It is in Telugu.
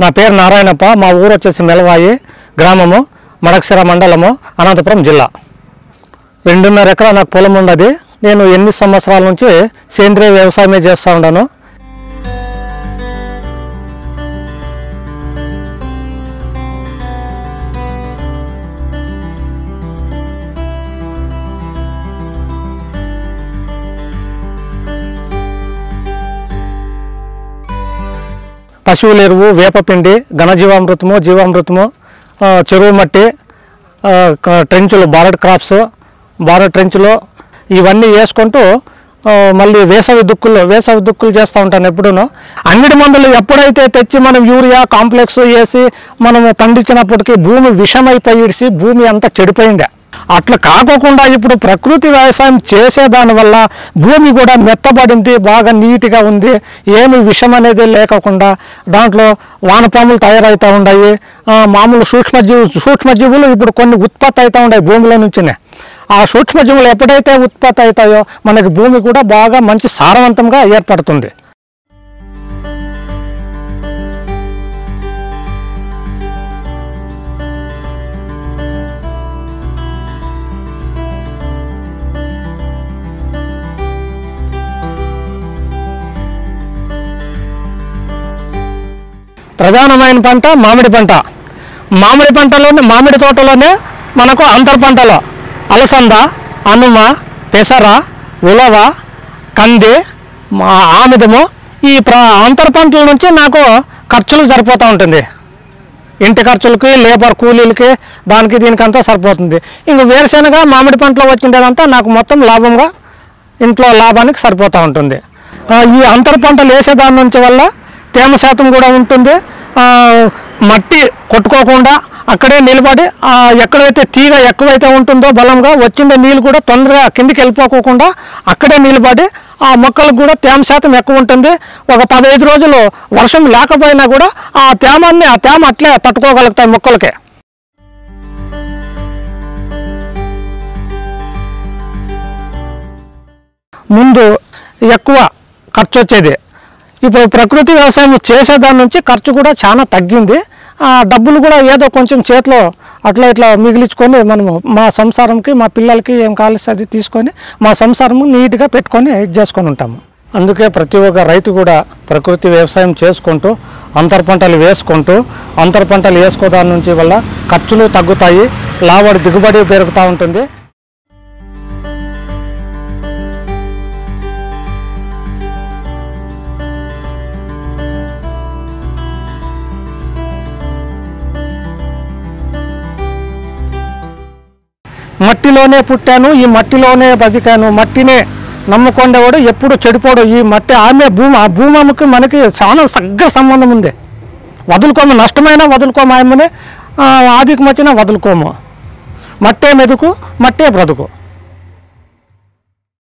నా పేరు నారాయణప్ప మా ఊరు వచ్చేసి మెలవాయి గ్రామము మడక్సిర మండలము అనంతపురం జిల్లా రెండున్నర ఎకరా నాకు పొలం ఉన్నది నేను ఎనిమిది సంవత్సరాల నుంచి సేంద్రియ వ్యవసాయమే చేస్తూ ఉన్నాను పశువుల ఎరువు వేపపిండి ఘనజీవామృతము జీవామృతము ఆ, చెరువు మట్టి ఆ, క- ట్రెంచులు బారడ్ క్రాప్స్ బారడ్ ట్రెంచులు ఇవన్నీ వేసుకుంటూ ఆ, మళ్ళీ వేసవి దుక్కులు వేసవి దుక్కులు చేస్తూ ఉంటాను ఎప్పుడూను అంగడి మందులు ఎప్పుడైతే తెచ్చి మనం యూరియా కాంప్లెక్స్ వేసి మనము పండించినప్పటికీ భూమి విషమైపోయిడిసి భూమి అంతా చెడిపోయింది అట్లా కాకోకుండా ఇప్పుడు ప్రకృతి వ్యవసాయం చేసేదాని వల్ల భూమి కూడా మెత్తబడింది బాగా నీట్గా ఉంది ఏమి విషం అనేది లేకుండా దాంట్లో వానపాములు తయారవుతూ ఉన్నాయి ఆ, మామూలు సూక్ష్మజీవు సూక్ష్మజీవులు ఇప్పుడు కొన్ని ఉత్పత్తి అవుతూ ఉన్నాయి భూమిలో నుంచినే ఆ సూక్ష్మజీవులు ఎప్పుడైతే ఉత్పత్తి అవుతాయో మనకి భూమి కూడా బాగా మంచి సారవంతంగా ఏర్పడుతుంది ప్రధానమైన పంట మామిడి పంట మామిడి పంటలోనే మామిడి తోటలోనే మనకు అంతర్ పంటలు అలసంద అనుమ పెసర ఉలవ కంది మా ఆముదము ఈ ప్ర అంతర్ పంటల నుంచి నాకు ఖర్చులు సరిపోతూ ఉంటుంది ఇంటి ఖర్చులకి లేబర్ కూలీలకి దానికి దీనికి అంతా సరిపోతుంది ఇంక వేరుశెనగ మామిడి పంటలో వచ్చిండేదంతా నాకు మొత్తం లాభంగా ఇంట్లో లాభానికి సరిపోతూ ఉంటుంది ఆ, ఈ అంతర పంటలు వేసేదాని నుంచి వల్ల తేమ శాతం కూడా ఉంటుంది ఆ, మట్టి కొట్టుకోకుండా అక్కడే నిలబడి ఆ, ఎక్కడైతే తీగ ఎక్కువైతే ఉంటుందో బలంగా వచ్చిండే నీళ్ళు కూడా తొందరగా కిందికి వెళ్ళిపోకుండా అక్కడే నిలబడి ఆ మొక్కలకు కూడా తేమ శాతం ఎక్కువ ఉంటుంది ఒక పదహైదు రోజులు వర్షం లేకపోయినా కూడా ఆ తేమాన్ని ఆ తేమ అట్లే తట్టుకోగలుగుతాయి మొక్కలకి ముందు ఎక్కువ ఖర్చు వచ్చేది ఇప్పుడు ప్రకృతి వ్యవసాయం చేసేదాని నుంచి ఖర్చు కూడా చాలా తగ్గింది ఆ డబ్బులు కూడా ఏదో కొంచెం చేతిలో అట్లా ఇట్లా మిగిలించుకొని మనము మా సంసారంకి మా పిల్లలకి ఏం కావాల్సి అది తీసుకొని మా సంసారం నీట్గా పెట్టుకొని ఇది చేసుకొని ఉంటాము అందుకే ప్రతి ఒక్క రైతు కూడా ప్రకృతి వ్యవసాయం చేసుకుంటూ అంతర పంటలు వేసుకుంటూ అంతర పంటలు వేసుకోదాని నుంచి వల్ల ఖర్చులు తగ్గుతాయి లాభడి దిగుబడి పెరుగుతూ ఉంటుంది మట్టిలోనే పుట్టాను ఈ మట్టిలోనే బతికాను మట్టినే నమ్ముకుండేవాడు ఎప్పుడు చెడిపోడు ఈ మట్టి ఆమె భూమి ఆ భూమికి మనకి చాలా దగ్గర సంబంధం ఉంది వదులుకోము నష్టమైనా వదులుకోము ఆమెనే ఆదికి వచ్చినా వదులుకోము మట్టే మెదుకు మట్టే బ్రతుకు